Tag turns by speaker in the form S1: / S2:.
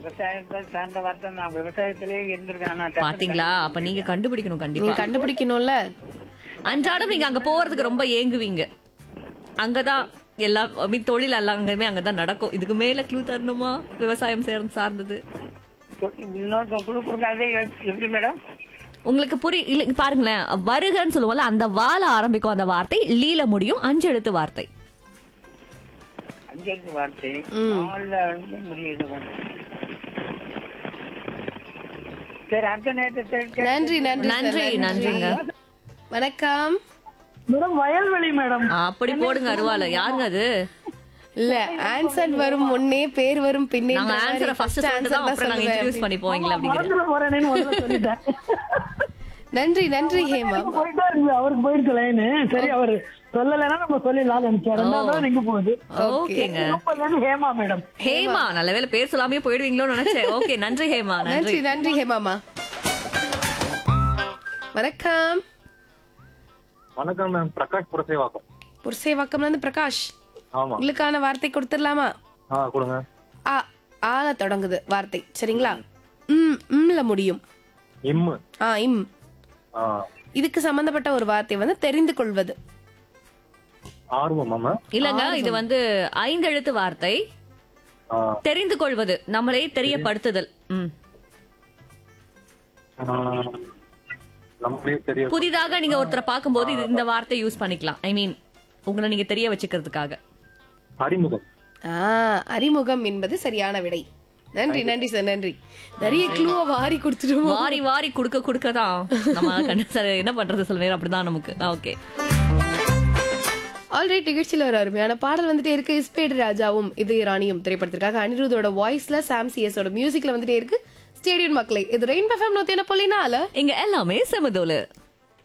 S1: விவசாயத்தை சார்ந்த வார்த்தை நான் விவசாயத்திலேயே இருந்திருக்கேன் ஆனா டக்குனு
S2: பாத்தீங்களா அப்ப நீங்க கண்டுபிடிக்கணும் கண்டிப்பா
S3: நீங்க கண்டுபிடிக்கணும்ல
S2: அன்றாடம் நீங்க அங்க போறதுக்கு ரொம்ப ஏங்குவீங்க அங்கதான் எல்லா I mean, தொழில் எல்லாம் அங்கமே அங்கதான் நடக்கும் இதுக்கு மேல க்ளூ தரணுமா விவசாயம் சேர்ந்து சார்ந்தது
S1: இன்னொரு குழு கொடுக்காதே எப்படி மேடம்
S2: உங்களுக்கு புரி இல்ல இங்க பாருங்களேன் வருகன்னு சொல்லுவோம்ல அந்த வால ஆரம்பிக்கும் அந்த வார்த்தை லீல முடியும் அஞ்சு எழுத்து வார்த்தை
S1: அஞ்செழுத்து வார்த்தை நாலுல இருந்து முடியுது சரி அடுத்த நேரத்தை
S3: நன்றி நன்றி sir,
S2: நன்றி நன்றிங்க
S3: வணக்கம்
S4: மேடம் வயல்வெளி மேடம்
S2: அப்படி போடுங்க அருவால யாருங்க அது
S3: இல்ல ஆன்சர் வரும் முன்னே பேர் வரும் பின்னே
S2: நாங்க ஆன்சரை ஃபர்ஸ்ட் சொல்லிட்டு தான் அப்புறம் நாங்க இன்ட்ரோடியூஸ் பண்ணி போவீங்களா அப்படிங்கிறது
S4: மறந்துட போறேன்னு முதல்ல சொல்லிட்டேன்
S3: நன்றி நன்றி ஹேமா
S4: போயிட்டே இருக்கு அவருக்கு போயிடுச்சு லைனு சரி அவரு சொல்லலைன்னா நம்ம சொல்லிடலாம்னு நினைச்சேன் ரெண்டாவது நீங்க போகுது
S2: ஓகேங்க
S4: சூப்பர்ல ஹேமா மேடம்
S2: ஹேமா நல்ல வேளை பேர் சொல்லாமே போயிடுவீங்களோன்னு நினைச்சேன் ஓகே நன்றி ஹேமா நன்றி
S3: நன்றி நன்றி ஹேமாமா வணக்கம்
S5: வணக்கம் மேம் பிரகாஷ் புரசேவாக்கம்
S3: புருஷேவாக்கம்ல இருந்து பிரகாஷ்
S5: ஆமா
S3: உங்களுக்கான வார்த்தை கொடுத்துடலாமா
S5: ஆ கொடுங்க
S3: ஆ ஆல தொடங்குது வார்த்தை சரிங்களா ம் ம்ல முடியும்
S5: இம்மு
S3: ஆ இம்
S5: ஆ
S3: இதுக்கு சம்பந்தப்பட்ட ஒரு வார்த்தை வந்து தெரிந்து கொள்வது
S5: ஆர்வம் மேம்
S2: இல்லங்க இது வந்து ஐந்து எழுத்து வார்த்தை
S5: ஆ
S2: தெரிந்து கொள்வது நம்மளை தெரியப்படுத்துதல் ம்.
S5: ஆ, நம்மளே தெரியும்
S2: புதிதாக நீங்க ஒருத்தரை பார்க்கும்போது இது இந்த வார்த்தை யூஸ் பண்ணிக்கலாம் ஐ மீன் உங்களை நீங்க தெரிய வச்சுக்கிறதுக்காக
S5: அறிமுகம்
S3: ஆ அறிமுகம் என்பது சரியான விடை நன்றி நன்றி சார் நன்றி நிறைய க்ளூவா வாரி கொடுத்துருவோம்
S2: வாரி வாரி குடுக்க குடுக்க தான் நம்ம கண்டு சார் என்ன பண்றது சில நேரம் அப்படிதான் நமக்கு ஓகே
S3: ஆல்ரெடி நிகழ்ச்சியில ஒரு அருமையான பாடல் வந்துட்டே இருக்கு இஸ்பேடு ராஜாவும் இது ராணியும் திரைப்படத்திற்காக அனிருத்தோட வாய்ஸ்ல சாம் சிஎஸோட மியூசிக்ல வந்துட்டே இருக்கு ஸ்டேடியம் மக்களே இது ரெயின் பஃபம் நூத்தி என்ன பொல்லினால
S2: இங்க எல்லாமே செமதோலு